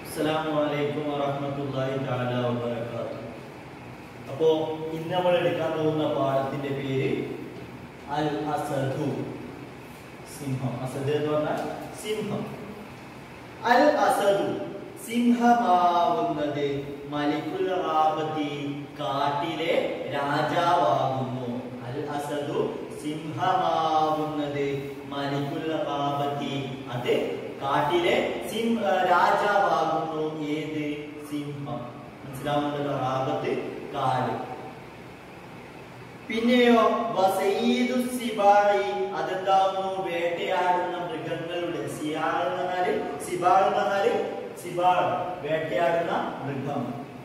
അസ്സലാമു അലൈക്കും വറഹ്മത്തുള്ളാഹി തആല വബറകാതുഹു അപ്പോ ഇന്ന് നമ്മൾ എടുക്കാൻ പോകുന്ന പാഠത്തിന്റെ പേര് അൽ അസദു സിംഹം അസദ് എന്ന് പറഞ്ഞാൽ സിംഹം അൽ അസദു സിംഹമാവുന്നത് മലിക്കുൽ റാബത്തി കാട്ടിലെ രാജാവാകുന്നു അൽ അസദു സിംഹമാവുന്നത് മലിക്കുൽ റാബത്തി അത് കാട്ടിലെ സിംഹ രാജാവാകുന്നു ഏത് സിംഹം മനസ്സിലാവുന്നല്ലോ റാബത്ത് കാട് പിന്നെയോ വസീദു സിബായി അതെന്താവുന്നു വേട്ടയാടുന്ന മൃഗങ്ങളുടെ സിയാൾ എന്ന് പറഞ്ഞാല് സിബാൾ എന്ന് പറഞ്ഞാല് സിബാൾ വേട്ടയാടുന്ന മൃഗം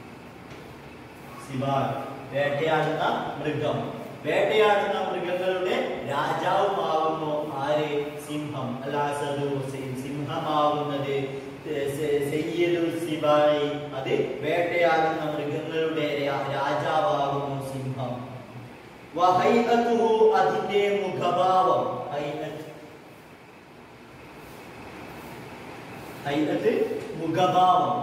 സിബാൾ വേട്ടയാടുന്ന മൃഗം വേട്ടയാടുന്ന മൃഗങ്ങളുടെ രാജാവുമാകുന്നു ആര് സിംഹം അല്ലാസദു സിംഹമാവുന്നത് സയ്യിദുൽ സിബായി അത് വേട്ടയാടുന്ന മൃഗങ്ങളുടെ രാ- രാജാവാകുന്നു സിംഹം വഹൈഅത്തുഹു അതിന്റെ മുഖഭാവം ഹൈഅത്ത് ഹൈഅത്ത് മുഖഭാവം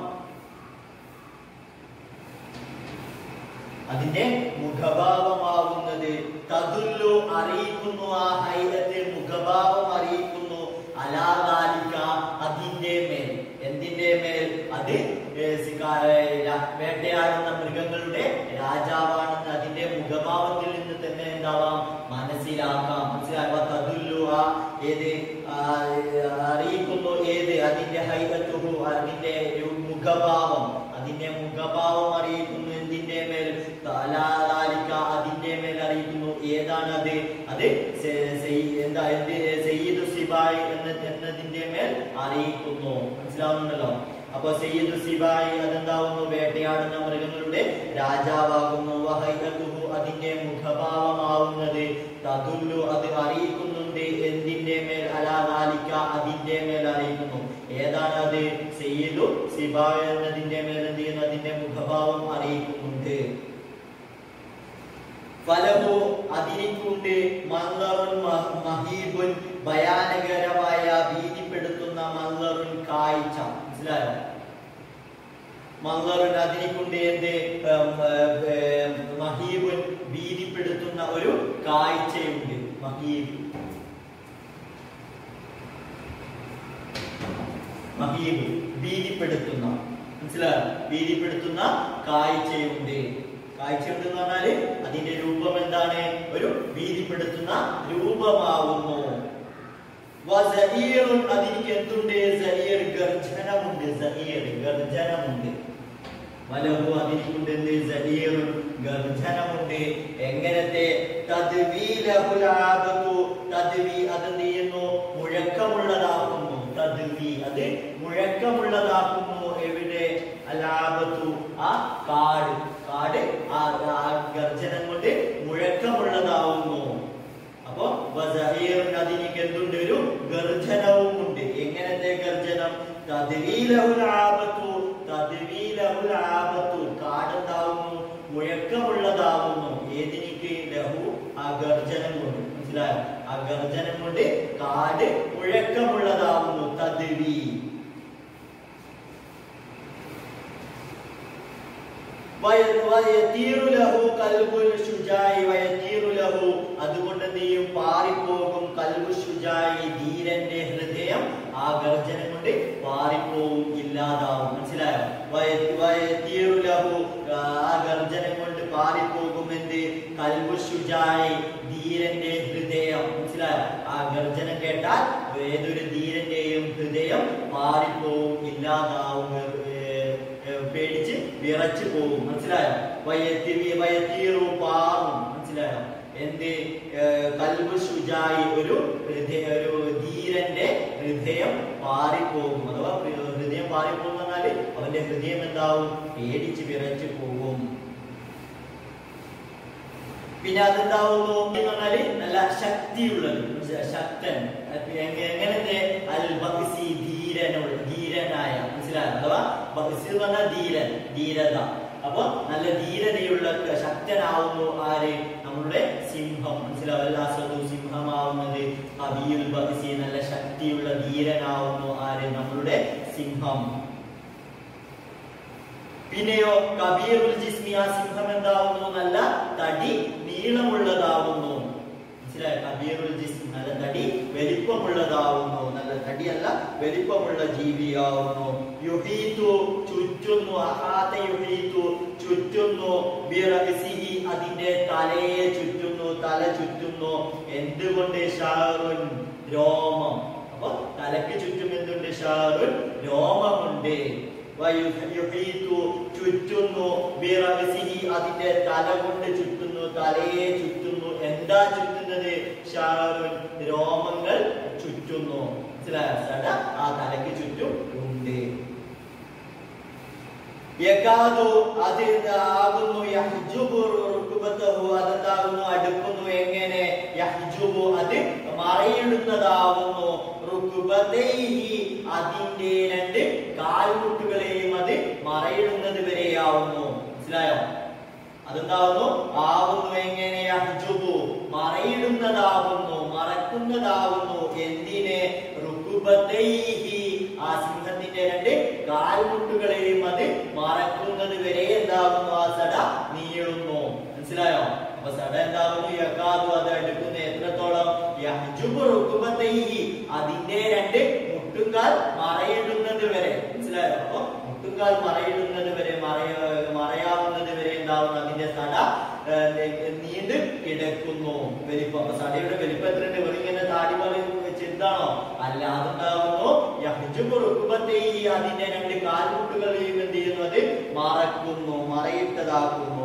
അതിന്റെ മുഖഭാവമാവുന്നത് തതുല്ലു അറിയിക്കുന്നു ആ ഹൈഅത്ത് മുഖഭാവം അറിയിക്കുന്നു അലാദാലിക അതിന്റെ മേൽ എന്തിന്റെ മേൽ അത് ഏ, സികാ- ഏ, ര- വേട്ടയാടുന്ന മൃഗങ്ങളുടെ രാജാവാണെന്ന് അതിന്റെ മുഖഭാവത്തിൽ നിന്ന് തന്നെ എന്താവാം മനസ്സിലാക്കാം മനസ്സിലാക്കാം തതുല്ലു ആ ഏത് ആ, അറിയിക്കുന്നു ഏത് അതിന്റെ ഹൈഅത്തുഹു അതിന്റെ രു- മുഖഭാവം അതിന്റെ മുഖഭാവം അറിയിക്കുന്നു എന്തിന്റെ മേൽ തലാലിക്ക അതിന്റെ മേൽ അറിയിക്കുന്നു ഏതാണ് അത് അത് സെ- സെയ്- എന്താ എന്ത് സയ്യിദു സിബായി എന്ന് എന്നതിന്റെ മേൽ അറിയിക്കുന്നു മനസ്സിലാവുന്നുണ്ടല്ലോ അപ്പൊ സയ്യിദു സിബായി അതെന്താവുന്നു വേട്ടയാടുന്ന മൃഗങ്ങളുടെ രാജാവാകുന്നു വഹൈഅത്തുഹു അതിന്റെ മുഖഭാവമാവുന്നത് തതുല്ലു അത് അറിയിക്കുന്നുണ്ട് എന്തിന്റെ മേൽ അലാലിക്ക അതിന്റെ മേൽ അറിയിക്കുന്നു ഏതാണ് അത് സയ്യിദു സിബായി എന്നതിന്റെ മേൽ എന്ത് ചെയ്യുന്നു അതിന്റെ മുഖഭാവം അറിയിക്കുന്നുണ്ട് ഫലഹു അതിനിക്കുണ്ട് മല്ലറുൻ മഹ- മഹീബുൻ ഭയാനകരമായ ഭീതിപ്പെടുത്തുന്ന മല്ലറുൻ കാഴ്ച മനസ്സിലായോ മല്ലറുൻ അതിനിക്കുണ്ട് എന്ത് ഉം, ഉം, മഹീബുൻ ഭീതിപ്പെടുത്തുന്ന ഒരു കാഴ്ചയുണ്ട് മഹീബ് മഹീബ് ഭീതിപ്പെടുത്തുന്ന മനസ്സിലായോ ഭീതിപ്പെടുത്തുന്ന കാഴ്ചയുണ്ട് കാഴ്ചയുണ്ട് എന്ന് പറഞ്ഞാല് അതിന്റെ രൂപം എന്താണ് ഒരു ഭീതിപ്പെടുത്തുന്ന രൂപമാവുന്നു വസഈറുൻ അതിനിക്ക് എന്തുണ്ട് സഈർ ഗർജനമുണ്ട് സഈർ ഗർജനമുണ്ട് വലഹു അതിനിക്കുണ്ട് എന്ത് സഈറുൻ ഗർജനമുണ്ട് എങ്ങനത്തെ തദ്വീലഹുൽ ആബതു തദ്വി അത് എന്ത് ചെയ്യുന്നു മുഴക്കമുള്ളതാക്കുന്നു തദ്വി അത് മുഴക്കമുള്ളതാക്കുന്നു എവിടെ അലാബത്തു ആ കാട് കാട് ആ ആ ഗർജനം കൊണ്ട് മുഴക്കമുള്ളതാവുന്നു അപ്പൊ വസഹീറിന് അതിനിക്ക് എന്തുണ്ട് ഒരു ഗർജനവും ഉണ്ട് എങ്ങനത്തെ ഗർജനം തദ്വീലഹുൽ ആബത്തു തദ്വീലഹുൽ ആബത്തു കാടെന്താവുന്നു മുഴക്കമുള്ളതാവുന്നു ഏതിനിക്ക് ലഹു ആ ഗർജനം കൊണ്ട് മനസ്സിലായോ ആ ഗർജനം കൊണ്ട് കാട് മുഴക്കമുള്ളതാവുന്നു തദ്വി വയ- വയതീറു ലഹു കൽബുൽ ശുജായി വയതീറു ലഹു അതുകൊണ്ട് നീയും പാറിപ്പോകും കൽബു ശുജായി ധീരന്റെ ഹൃദയം ആ ഗർജനം കൊണ്ട് പാറിപ്പോവും ഇല്ലാതാവും മനസ്സിലായോ വയ- വയതീറു ലഹു ആ ഗർജനം കൊണ്ട് പാറിപ്പോകും എന്ത് കൽബു ശുജായി ധീരന്റെ ഹൃദയം മനസ്സിലായോ ആ ഗർജനം കേട്ടാൽ ഏതൊരു ധീരന്റെയും ഹൃദയം പാറിപ്പോവും ഇല്ലാതാവും ഏർ, ഏർ, പേടിച്ച് വിറച്ചു പോകും മനസ്സിലായോ വയത്തി വയത്തീറു പാറും മനസ്സിലായോ എന്ത് ഏർ, കൽബ് ശുചായി ഒരു ഹൃദയ ഒരു ധീരന്റെ ഹൃദയം പാറിപ്പോകും അഥവാ ഹൃദയം പാറിപ്പോകും എന്ന് പറഞ്ഞാല് അവന്റെ ഹൃദയം എന്താവും പേടിച്ച് വിറച്ചു പോകും പിന്നെ അതെന്താവുന്നു എന്ന് പറഞ്ഞാല് നല്ല ശക്തിയുള്ളത് മനസ്സിലായോ? ശക്തൻ അത് എങ്ങ- എങ്ങനത്തെ അൽ ബഹ്സി ധീരനുള്ള ധീരനായ മനസ്സിലായോ അഥവാ ബഹ്സി എന്ന് പറഞ്ഞാൽ ധീരൻ ധീരത അപ്പൊ നല്ല ധീരതയുള്ള ശക്തനാവുന്നു ആര് നമ്മളുടെ സിംഹം മനസ്സിലാവും അല്ലാസതു സിംഹമാവുന്നത് അബിയുൽ ബഹ്സി നല്ല ശക്തിയുള്ള ധീരനാവുന്നു ആര് നമ്മളുടെ സിംഹം പിന്നെയോ കബീറുൽ ജിസ്മി ആ സിംഹം എന്താവുന്നു നല്ല തടി നീളമുള്ളതാവുന്നു മനസ്സിലായോ കബീറുൽ ജിസ്മി നല്ല തടി വലിപ്പമുള്ളതാവുന്നു നല്ല തടിയല്ല വലിപ്പമുള്ള ജീവിയാവുന്നു യുഹീതു ചുറ്റുന്നു അഹാത യുഹീതു ചുറ്റുന്നു ബിറഅസിഹി അതിന്റെ തലയെ ചുറ്റുന്നു തല ചുറ്റുന്നു എന്തുകൊണ്ട് ഷാറുൻ രോമം അപ്പൊ തലക്ക് ചുറ്റും എന്തുണ്ട് ഷാറുൻ രോമമുണ്ട് വയുഹീതു ചുറ്റുന്നു ബിറഅസിഹി അതിന്റെ തല കൊണ്ട് ചുറ്റുന്നു തലയെ ചുറ്റുന്നു എന്താ ചുറ്റുന്നത് ഷാറുൻ രോമങ്ങൾ ചുറ്റുന്നു മനസ്സിലായോ സട ആ തലക്ക് ചുറ്റും ഉണ്ട് യകാദു അത് ആകുന്നു യഹ്ജുബു റുക്ബതഹു അതെന്താകുന്നു അടുക്കുന്നു എങ്ങനെ യഹ്ജുബു അത് മറയിടുന്നതാകുന്നു റുക്ബതൈഹി അതിന്റെ രണ്ട് കാൽമുട്ടുകളെയും അത് മറയിടുന്നത് വരെയാവുന്നു മനസ്സിലായോ അതെന്താവുന്നു ആവുന്നു എങ്ങനെ യഹ്ജുബു മറയിടുന്നതാവുന്നു മറക്കുന്നതാവുന്നു എന്തിനെ റുക്ബതൈഹി ആ സിംഹത്തിന്റെ രണ്ട് കാൽമുട്ടുകളെയും അത് മറക്കുന്നത് വരെ എന്താകുന്നു ആ സട നീളുന്നു മനസ്സിലായോ അപ്പൊ സട എന്താകുന്നു യക്കാതു അത് അടുക്കുന്നു എത്രത്തോളം യഹ്ജുബു റുക്ബതൈഹി അതിന്റെ രണ്ട് മുട്ടുകാൽ മറയിടുന്നത് വരെ മനസ്സിലായോ അപ്പൊ മുട്ടുകാൽ മറയിടുന്നത് വരെ മറയ മറയാവുന്നത് വരെ എന്താവുന്നു അതിന്റെ സട ഏർ, നീണ്ട് കിടക്കുന്നു വലിപ്പം അപ്പൊ സടയുടെ വലിപ്പം എത്രയുണ്ട് വെറും ഇങ്ങനെ താടി പോലെ ചെറുതാണോ അല്ല അതുണ്ടാകുന്നു യഹ്ജുബു റുക്ബതൈഹി അതിന്റെ രണ്ട് കാൽമുട്ടുകളെയും എന്ത് ചെയ്യുന്നു അത് മറക്കുന്നു മറയിട്ടതാക്കുന്നു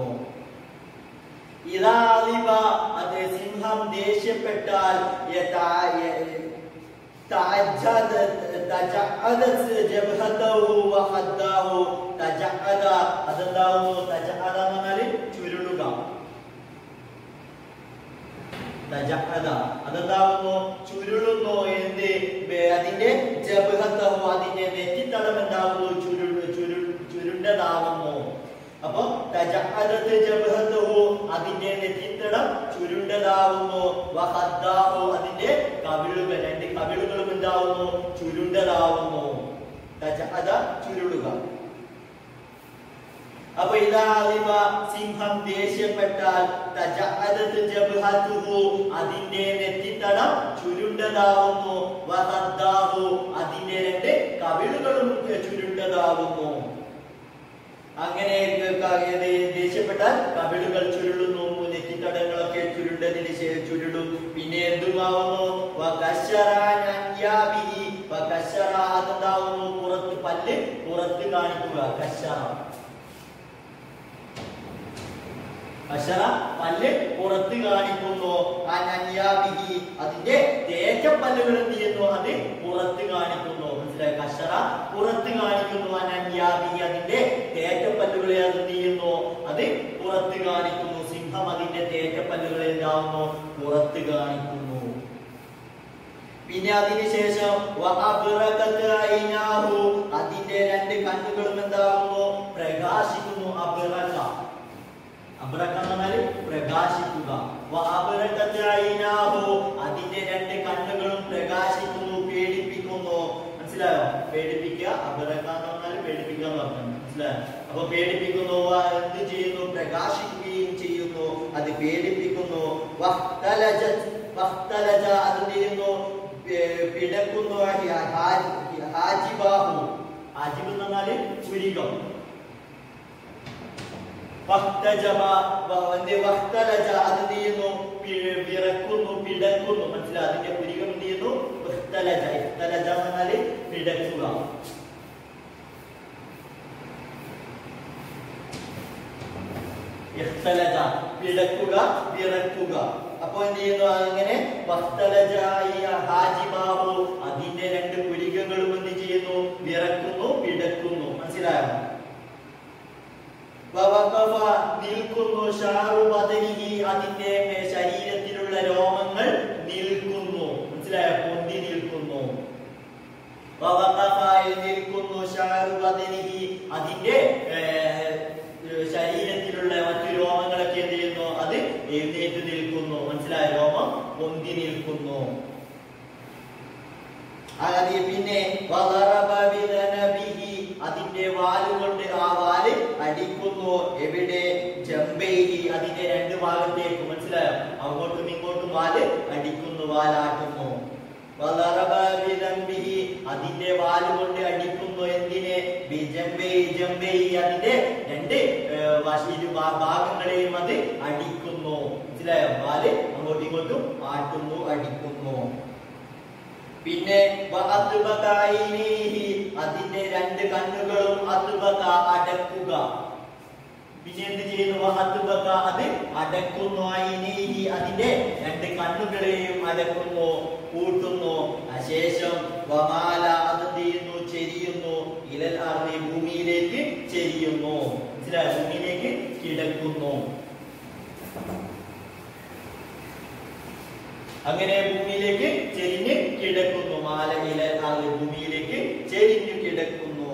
ഇതാലിബ അത് സിംഹം ദേഷ്യപ്പെട്ടാൽ യഥാ- യ- تعجد- تجعدت جبهته وخداه تجعد അതെന്താവുന്നു തജഅദ എന്ന് പറഞ്ഞാല് ചുരുളുക തജഅദ അതെന്താവുന്നു ചുരുളുന്നു എന്ത് ബേ- അതിന്റെ ജബഹത്തഹു അതിന്റെ നെറ്റിത്തളം എന്താവുന്നു ചുരുൾ ചുരുൾ ചുരുണ്ടതാവുന്നു അപ്പൊ തജഅദത്ത് ജബഹത്തഹു അതിന്റെ നെറ്റിത്തടം ചുരുണ്ടതാവുന്നു വഹദ്ദാഹു അതിന്റെ കവിളുകൾ രണ്ട് കവിളുകളും എന്താവുന്നു ചുരുണ്ടതാവുന്നു തജഅദ ചുരുളുക അപ്പൊ ഇതാലിമ സിംഹം ദേഷ്യപ്പെട്ടാൽ തജഅദത്ത് ജബ്ഹത്തുഹു അതിന്റെ നെറ്റിത്തടം ചുരുണ്ടതാവുന്നു വഹദ്ദാഹു അതിന്റെ രണ്ട് കവിളുകളും ചുരുണ്ടതാവുന്നു അങ്ങനെ ക- ഇത് ദേഷ്യപ്പെട്ടാൽ കവിളുകൾ ചുരുളുന്നു നെറ്റിത്തടങ്ങളൊക്കെ ചുരുണ്ടതിന് ശേ- ചുരുളും പിന്നെ എന്തുമാവുന്നു വകശറ നന്യാബിഹി. വകശറ അതെന്താവുന്നു പുറത്ത് പല്ല് പുറത്ത് കാണിക്കുക കശറ അശറ പല്ല് പുറത്ത് കാണിക്കുന്നു അനന്യാബിഹി അതിന്റെ തേറ്റപ്പല്ലുകൾ എന്ത് ചെയ്യുന്നു അത് പുറത്ത് കാണിക്കുന്നു മനസ്സിലായി കശറ പുറത്ത് കാണിക്കുന്നു അനന്യാബിഹി അതിന്റെ തേറ്റപ്പല്ലുകളെ അത് എന്ത് ചെയ്യുന്നു അത് പുറത്ത് കാണിക്കുന്നു സിംഹം അതിന്റെ തേറ്റപ്പല്ലുകളെ എന്താവുന്നു പുറത്ത് കാണിക്കുന്നു പിന്നെ അതിനുശേഷം വഅബ്റകത് ഐനാഹു അതിന്റെ രണ്ട് കണ്ണുകളും എന്താകുന്നു പ്രകാശിക്കുന്നു അബ്റക അബ്റക എന്ന് പറഞ്ഞാല് പ്രകാശിക്കുക വഅബ്റകത് ഐനാഹു അതിന്റെ രണ്ട് കണ്ണുകളും പ്രകാശിക്കുന്നു പേടിപ്പിക്കുന്നു മനസ്സിലായോ പേടിപ്പിക്കുക അബ്റക എന്ന് പറഞ്ഞാല് പേടിപ്പിക്കുക എന്ന് പറഞ്ഞു മനസ്സിലായോ അപ്പൊ പേടിപ്പിക്കുന്നു വ- എന്ത് ചെയ്യുന്നു പ്രകാശിക്കുകയും ചെയ്യുന്നു അത് പേടിപ്പിക്കുന്നു വഖ്തലജത് വഖ്തലജ അത് എന്ത് ചെയ്യുന്നു പി- പിടക്കുന്നു ഹ- ഹാ- ഹാജിബാഹു ഹാജിബ് എന്ന് പറഞ്ഞാല് പുരികം വഖ്തജബ വ- എന്ത് വഖ്തലജ അത് എന്ത് ചെയ്യുന്നു പി- വിറക്കുന്നു പിടക്കുന്നു മനസ്സിലായി അതിന്റെ പുരികം എന്ത് ചെയ്യുന്നു വഖ്തലജ ഇഖ്തലജ എന്ന് പറഞ്ഞാല് പിടക്കുക ഇഖ്തലജ പിടക്കുക വിറക്കുക അപ്പൊ എന്ത് ചെയ്യുന്നു അങ്ങനെ വഖ്തലജായ ഹാജിബാഹു അതിന്റെ രണ്ട് പുരികങ്ങളും എന്ത് ചെയ്യുന്നു വിറക്കുന്നു പിടക്കുന്നു മനസ്സിലായോ വവഖഫ നിൽക്കുന്നു ഷാറു ബദനിഹി അതിന്റെ മേ- ശരീരത്തിലുള്ള രോമങ്ങൾ നിൽക്കുന്നു മനസ്സിലായോ പൊന്തി നിൽക്കുന്നു വവഖഫ നിൽക്കുന്നു ഷാറു ബദനിഹി അതിന്റെ ഏർ, ശരീരത്തിലുള്ള മറ്റു രോമങ്ങളൊക്കെ എന്ത് ചെയ്യുന്നു അത് എഴുന്നേറ്റ് നിൽക്കുന്നു മനസ്സിലായ രോമം പൊന്തി നിൽക്കുന്നു അത് പിന്നെ വദറബ ബിദനബിഹി അതിന്റെ വാലുകൊണ്ട് ആ വാല് എവിടെ ജംബൈരി അതിന്റെ രണ്ട് ഭാഗത്തേക്ക് മനസ്സിലായോ അങ്ങോട്ടും ഇങ്ങോട്ടും വാല് അടിക്കുന്നു വാലാട്ടുന്നു വലറബ ബിദംബിഹി അതിന്റെ വാല് കൊണ്ട് അടിക്കുന്നു എന്തിനെ ബിജംബൈ ജംബൈ അതിന്റെ രണ്ട് ഏർ, വശ- ഇരു ഭാ- ഭാഗങ്ങളെയും അത് അടിക്കുന്നു മനസ്സിലായോ വാല് അങ്ങോട്ടും ഇങ്ങോട്ടും ആട്ടുന്നു അടിക്കുന്നു പിന്നെ വഅത്ബക ഐനൈഹി, അതിന്റെ രണ്ട് കണ്ണുകളും അത്ബക അടക്കുക പിന്നെ എന്ത് ചെയ്യുന്നു വഅത്ബക അത് അടക്കുന്നു ഐനൈഹി, അതിന്റെ രണ്ട് കണ്ണുകളെയും അടക്കുന്നു കൂട്ടുന്നു അശേഷം വമാല അത് എന്ത് ചെയ്യുന്നു ചെരിയുന്നു ഇലൽ അർളി ഭൂമിയിലേക്ക് ചെരിയുന്നു മനസ്സിലായോ ഭൂമിയിലേക്ക് കിടക്കുന്നു അങ്ങനെ ഭൂമിയിലേക്ക് ചെരിഞ്ഞ് കിടക്കുന്നു മാലയില അത് ഭൂമിയിലേക്ക് ചെരിഞ്ഞു കിടക്കുന്നു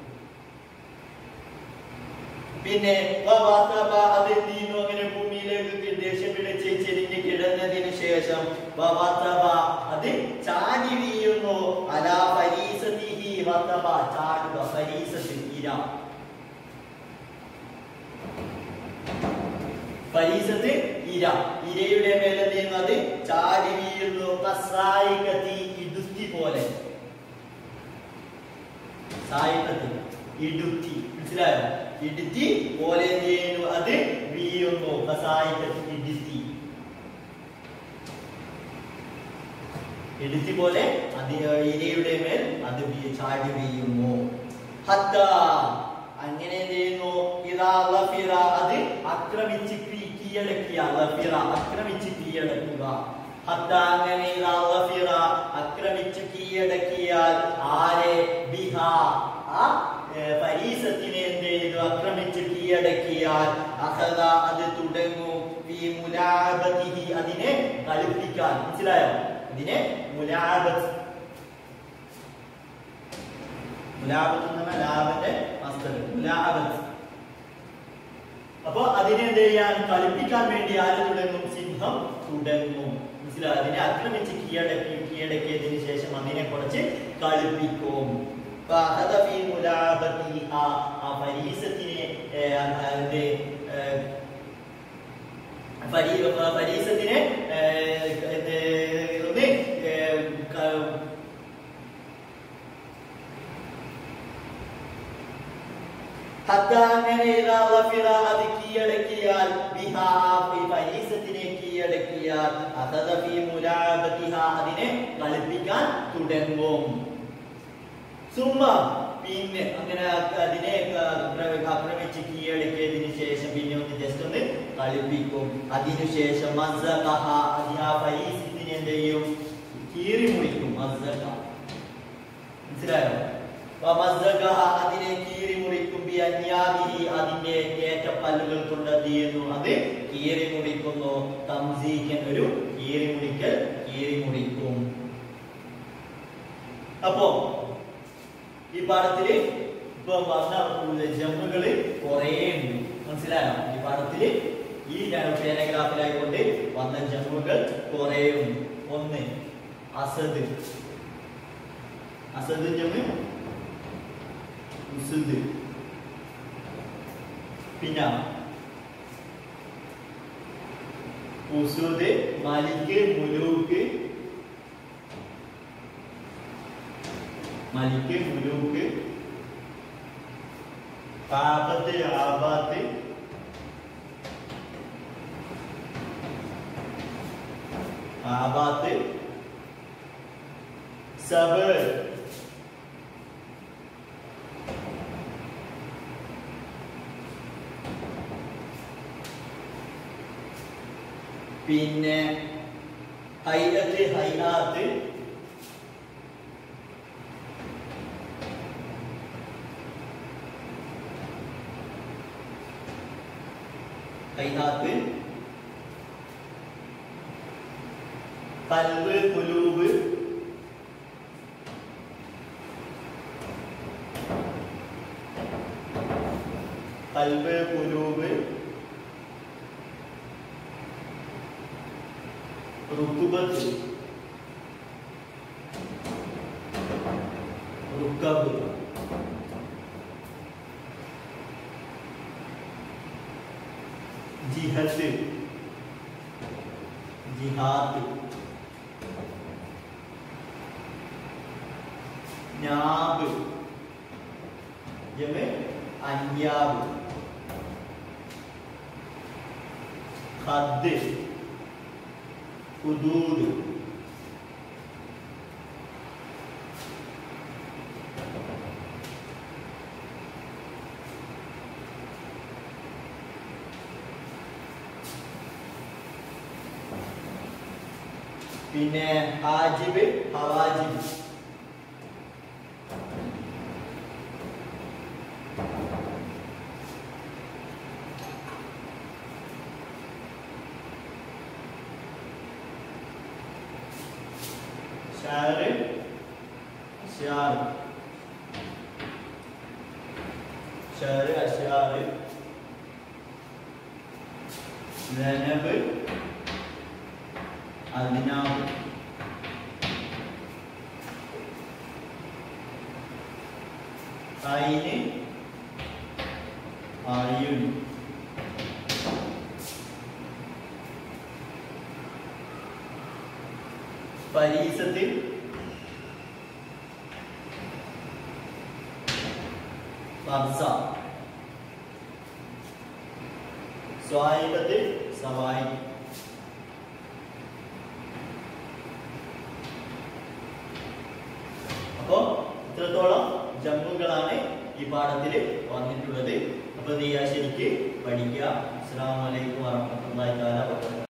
പിന്നെ വവാത്തബ അത് എന്ത് ചെയ്യുന്നു അങ്ങനെ ഭൂമിയിലേക്ക് ദേഷ്യം പിടിച്ച് ചെരിഞ്ഞ് കിടന്നതിന് ശേഷം വവാത്തബ അത് ചാടി വീഴുന്നു അലാ ഫരീസതിഹി വത്തബ ചാടുക ഫരീസത്തിൽ ഇര ഫരീസത്ത് ഇര ഇരയുടെ മേലെ നീങ്ങുന്നത് ചാടി വീഴുന്നു കസായികത്തി ഇടുത്തി പോലെ സായികത്തി ഇടുത്തി മനസ്സിലായോ ഇടുത്തി പോലെ എന്ത് ചെയ്യുന്നു അത് വീഴുന്നു കസായികത്തി ഇടുത്തി ഇടുത്തി പോലെ അത് ഇരയുടെ മേൽ അത് വീ- ചാടി വീഴുന്നു ഹത്ത അങ്ങനെ എന്ത് ചെയ്യുന്നു ഇതാ ലഫിറ അത് ആക്രമിച്ച് കീ- കീഴടക്കിയ ലഫിറ ആക്രമിച്ച് കീഴടക്കുക ഹത്ത അങ്ങനെ ഇതാ ലഫിറ ആക്രമിച്ച് കീഴടക്കിയാൽ ആരെ ബിഹ ആ ഏ, പരീസത്തിനെ എന്ത് ചെയ്തു ആക്രമിച്ച് കീഴടക്കിയാൽ അഹദ അത് തുടങ്ങും ഈ മുലാബത്തിഹി അതിനെ കളിപ്പിക്കാൻ മനസ്സിലായോ ഇതിനെ മുലാബത്ത് മുലാബത്ത് എന്ന് പറഞ്ഞാൽ ലാബന്റെ മസ്തർ മുലാബത്ത് അപ്പൊ അതിനെ എന്ത് ചെയ്യാൻ കളിപ്പിക്കാൻ വേണ്ടി ആര് തുടങ്ങും സിംഹം തുടങ്ങും മനസ്സിലായോ അതിനെ ആക്രമിച്ച് കീഴടക്കി കീഴടക്കിയതിനു ശേഷം അതിനെ കുറച്ച് കളിപ്പിക്കും ഫഅഖദ ഫീ മുലാബത്തിഹ, ആ ഫരീസത്തിനെ ഏ, അതിന്റെ ഏ, ഫരീ- ഫരീസത്തിനെ ഏ, ഇത് ഒന്ന് ഏ, ക- ഹത്താ അങ്ങനെ ഇതാ വഫിറ അത് കീഴടക്കിയാൽ ബിഹാ ഈ ഫരീസത്തിനെ കീഴടക്കിയാൽ അഖദ ഫീ മുലാബത്തിഹ അതിനെ കളിപ്പിക്കാൻ തുടങ്ങും സുമ്മ പിന്നെ അങ്ങനെ അതിനെ ആക്ര- ആക്രമിച്ച് കീഴടക്കിയതിനു ശേഷം പിന്നെ ഒന്ന് ജസ്റ്റ് ഒന്ന് കളിപ്പിക്കും അതിനുശേഷം മസ്സഖഹ അതിന് ആ ഫരീസത്തിനെ എന്ത് ചെയ്യും കീറി മുറിക്കും മസ്സഖ മനസ്സിലായോ വമസ്സഖഹ അതിനെ കീറി മുറിക്കും ബി അന്യാദിഹി അതിന്റെ ഏറ്റപ്പല്ലുകൾ കൊണ്ട് എന്ത് ചെയ്യുന്നു അത് കീറി മുറിക്കുന്നു തംസീക്കൻ ഒരു കീറി മുറിക്കൽ കീറി മുറിക്കും അപ്പോ ഈ പാഠത്തില് ഇപ്പൊ വന്ന ജമ്മുകള് കുറേ ഉണ്ട് മനസ്സിലായോ ഈ പാഠത്തില് ഈ പാരഗ്രാഫിലായിക്കൊണ്ട് വന്ന ജമ്മുകൾ കുറേ ഉണ്ട് ഒന്ന് അസദ് അസദ് ജമ്മ് ഉസുദ് പിന്നെ ഉസുദ് മലിക് മുലൂക്ക് മലിക്ക് മുലൂക്ക് പാപത്ത് ആബാത്ത് ആബാത്ത് സബ് പിന്നെ ഹൈലത്ത് ഹൈനാത്ത് ഹൈനാത്ത് കൽബ് കുലൂബ് കൽബ് കുലൂബ് റുക്കുബത്ത് റുക്കബ് ജിഹത്ത് ജിഹാത്ത് ഞാബ് ജമ അന്യാബ് ഖദ് ഹുദൂദ് പിന്നെ ഹാജിബ് ഹവാജിബ് ഷാറ് ഷാർ ഷാറ് അഷാറ് ധനബ് അതിനാവ് അയിന് ആയുൻ പരീസത്തിൽ ഫർസ സ്വായിബത്തിൽ സവായി അപ്പോ ഇത്രത്തോളം ജമ്മുകളാണ് ഈ പാഠത്തിൽ വന്നിട്ടുള്ളത് അപ്പൊ നീ ആ ശരിക്ക് പഠിക്കുക അസ്സാം വലൈക്കും വാഹമത്തല്ലാ വാബർക്കാത്തു